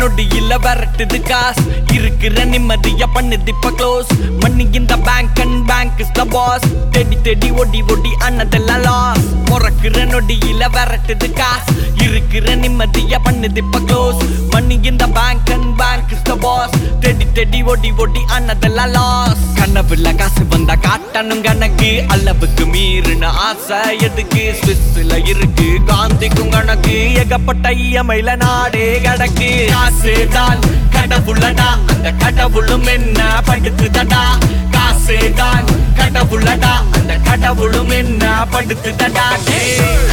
நொடியில விரட்டுது காஸ் இருக்கிற நிம்மதிய பண்ணுது இப்ப க்ளோஸ் மணி இந்த bank and bank is the boss தேடி தேடி ஒடி ஒடி அண்ணதெல்லாம் லாஸ் முறக்குற நொடியில விரட்டுது காஸ் இருக்கிற நிம்மதிய பண்ணுது இப்ப க்ளோஸ் மணி இந்த bank and bank is the boss தேடி தேடி ஒடி ஒடி அண்ணதெல்லாம் லாஸ் கனவுல காசு வந்தா காட்டணும் கணக்கு அளவுக்கு மீறின ஆசை எதுக்கு ஸ்விஸ்ல இருக்கு காந்திக்கும் கணக்கு ஏகப்பட்ட இயமையில நாடே கிடக்கு காசு தான் கடவுளடா அந்த கடவுளும் என்ன படுத்துதடா காசு தான் கடவுளடா அந்த கடவுளும் என்ன படுத்துதடா டேய்.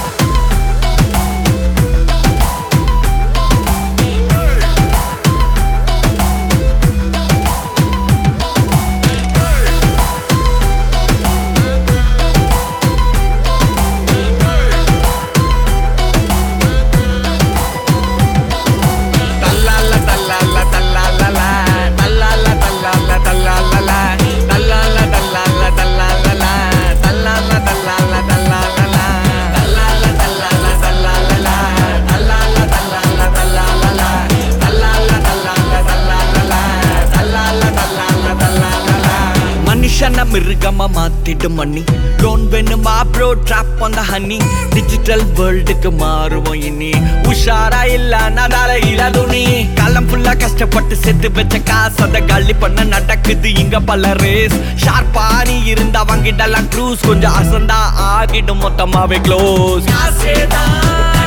தல்லால தல்லால தல்லாலல தல்லால தல்லால தல்லாலல தல்லால தல்லால தல்லாலல தல்லால தல்லால தல்லாலல தல்லால தல்லால தல்லாலல தல்லால தல்லால தல்லாலல தல்லால தல்லால தல்லாலல தல்லால தல்லால தல்லாலல மனுஷன மிருகமா மாத்திடும் மணி லோன் வேணுமா bro drop on the honey digital வேர்ல்டுக்கு மாறுவோம் இனி உஷாரா இல்ல நடால இல துணி காலம் ஃபுல்லா கஷ்டப்பட்டு செத்து வச்ச காசு அத காலி பண்ண நடக்குது இங்க பல ரேஸ் ஷார்ப்பா நீ இருந்தா வாங்கிடலாம் க்ரூஸ் கொஞ்சம் அசந்தா ஆகிடும் மொத்தமாவே க்ளோஸ் காசேதான்